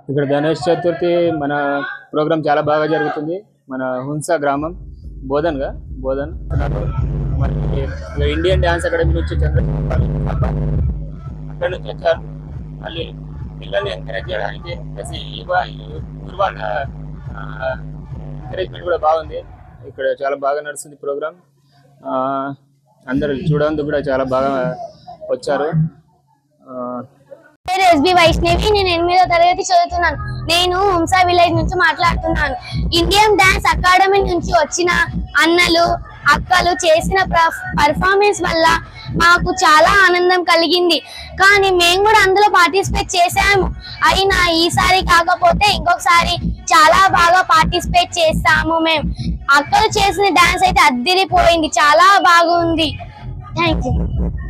ఇక్కడ గణేష్ చతుర్థి మన ప్రోగ్రామ్ చాలా బాగా జరుగుతుంది మన హున్స గ్రామం బోధన్గా బోధన్ మరి ఇక్కడ ఇండియన్ డ్యాన్స్ అకాడమీ నుంచి చంద్రశేఖర్ అక్కడ నుంచి వచ్చారు మళ్ళీ పిల్లల్ని ఎంకరేజ్ చేయడానికి ప్లస్ ఈ వా- ఈ ఊరు వాళ్ళ ఎంకరేజ్మెంట్ కూడా బాగుంది ఇక్కడ చాలా బాగా నడుస్తుంది ప్రోగ్రామ్ అందరూ చూడడానికి కూడా చాలా బాగా వచ్చారు ఆ, పేరు ఎస్బి వైష్ణవి నేను ఎనిమిదో తరగతి చదువుతున్నాను నేను హంసా విలేజ్ నుంచి మాట్లాడుతున్నాను ఇండియన్ డాన్స్ అకాడమీ నుంచి వచ్చిన అన్నలు అక్కలు చేసిన పర్ఫార్మెన్స్ వల్ల మాకు చాలా ఆనందం కలిగింది కానీ మేము కూడా అందులో పార్టిసిపేట్ చేసాము అయినా ఈసారి కాకపోతే ఇంకొకసారి చాలా బాగా పార్టిసిపేట్ చేస్తాము మేము అక్కలు చేసిన డాన్స్ అయితే అద్దిరిపోయింది చాలా బాగుంది thank you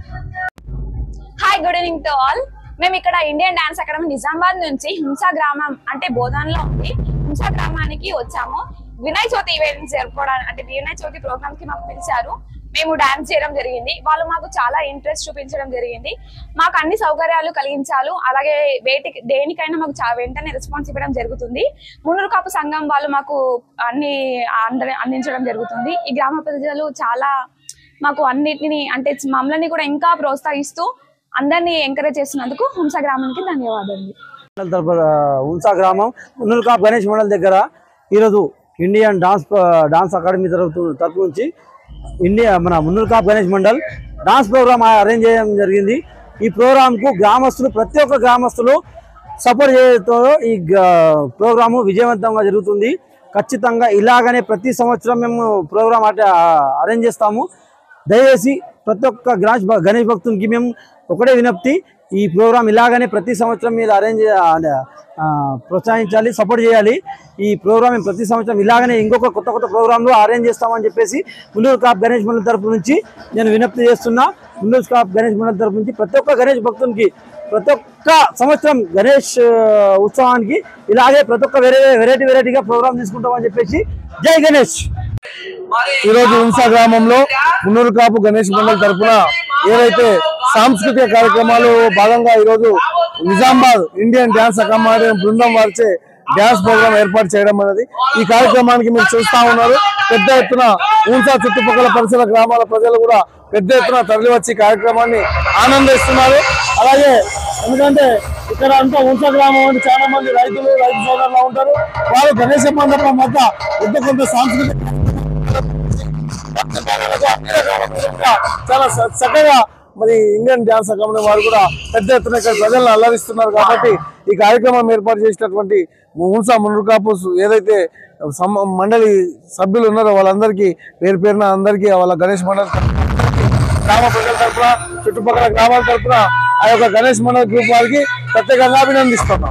hi good evening to all మేము ఇక్కడ ఇండియన్ డాన్స్ అకాడమీ నిజామాబాద్ నుంచి హింసా గ్రామం అంటే బోధన్లో ఉంది హింసా గ్రామానికి వచ్చాము వినాయక చవితి ఈవెంట్స్ జరుపుకోవడానికి అంటే వినాయక చవితి ప్రోగ్రామ్ కి మాకు పిలిచారు మేము డాన్స్ చేయడం జరిగింది వాళ్ళు మాకు చాలా ఇంట్రెస్ట్ చూపించడం జరిగింది మాకు అన్ని సౌకర్యాలు కలిగించాలు అలాగే వేటికి దేనికైనా మాకు చా- వెంటనే రెస్పాన్స్ ఇవ్వడం జరుగుతుంది మున్నూరు కాపు సంఘం వాళ్ళు మాకు అన్ని అంద- అందించడం జరుగుతుంది ఈ గ్రామ ప్రజలు చాలా మాకు అన్నిటిని అంటే మమ్మల్ని కూడా ఇంకా ప్రోత్సహిస్తూ అందరినీ ఎంకరేజ్ చేస్తున్నందుకు హంస గ్రామానికి ధన్యవాదాలు మండల్ తరపు ఉన్సా గ్రామం ఉన్నుల్కా గణేష్ మండల్ దగ్గర ఈరోజు ఇండియన్ డాన్స్ డాన్స్ అకాడమీ తరపు తరపు నుంచి ఇండియా మన మున్నూరుకా Ganesh mandal dance program arrange చేయడం జరిగింది ఈ ప్రోగ్రాంకు గ్రామస్తులు ప్రతి ఒక్క గ్రామస్తులు సపోర్ట్ చేయడంతో ఈ గ- ప్రోగ్రాము విజయవంతంగా జరుగుతుంది ఖచ్చితంగా ఇలాగనే ప్రతి సంవత్సరం మేము ప్రోగ్రామ్ అట అరేంజ్ చేస్తాము దయచేసి ప్రతి ఒక్క గణేష్ భ- గణేష్ భక్తునికి మేము ఒకటే వినప్తి ఈ ప్రోగ్రామ్ ఇలాగనే ప్రతి సంవత్సరం మీరు అరేంజ్ ఆ, ప్రోత్సహించాలి సపోర్ట్ చేయాలి ఈ ప్రోగ్రామ్ మేము ప్రతి సంవత్సరం ఇలాగనే ఇంకొక కొత్త కొత్త ప్రోగ్రాంలు అరేంజ్ చేస్తామని చెప్పేసి మున్నూరు కాప్ గణేష్ మండలి తరపు నుంచి నేను వినప్తి చేస్తున్నా మున్నూరు కాప్ గణేష్ మండలి తరపు నుంచి ప్రతి ఒక్క గణేష్ భక్తునికి ప్రతి ఒక్క సంవత్సరం గణేష్ ఆ, ఉత్సవానికి ఇలాగే ప్రతి ఒక్క వెరైటీ వెరైటీ వెరైటీగా ప్రోగ్రామ్ తీసుకుంటామని చెప్పేసి జై గణేష్ ఈరోజు హింసా గ్రామంలో మున్నూరు కాపు గణేష్ మండలి తరపున ఏవైతే సాంస్కృతిక కార్యక్రమాలు భాగంగా ఈరోజు నిజామాబాద్ ఇండియన్ డ్యాన్స్ అకాడమీ బృందం వారిచే డ్యాన్స్ ప్రోగ్రామ్ ఏర్పాటు చేయడం అనేది ఈ కార్యక్రమానికి మీరు చూస్తా ఉన్నారు పెద్ద ఎత్తున ఊన్సా చుట్టుపక్కల పరిసర గ్రామాల ప్రజలు కూడా పెద్ద ఎత్తున తరలి వచ్చి ఈ కార్యక్రమాన్ని ఆనందిస్తున్నారు అలాగే ఎందుకంటే ఇక్కడ అంతా ఊన్సా గ్రామం అంటే చాలా మంది రైతులు రైతు సోదరులు ఉంటారు వారు గణేశ మండపం వద్ద పెద్ద కొంత సాంస్కృతిక చాలా చ- చక్కగా మరి ఇండియన్ డాన్స్ అకాడమీ వారు కూడా పెద్ద ఎత్తున ఇక్కడ ప్రజలను అల్లరిస్తున్నారు కాబట్టి ఈ కార్యక్రమం ఏర్పాటు చేసినటువంటి మున్సా మునుకాపు ఏదైతే సమ- మండలి సభ్యులు ఉన్నారో వాళ్ళందరికీ పేరు పేరున అందరికీ వాళ్ళ గణేష్ మండలి గ్రామ ప్రజల తరఫున చుట్టుపక్కల గ్రామాల తరఫున ఆ యొక్క గణేష్ మండలి గ్రూప్ వారికి ప్రత్యేకంగా అభినందిస్తున్నాం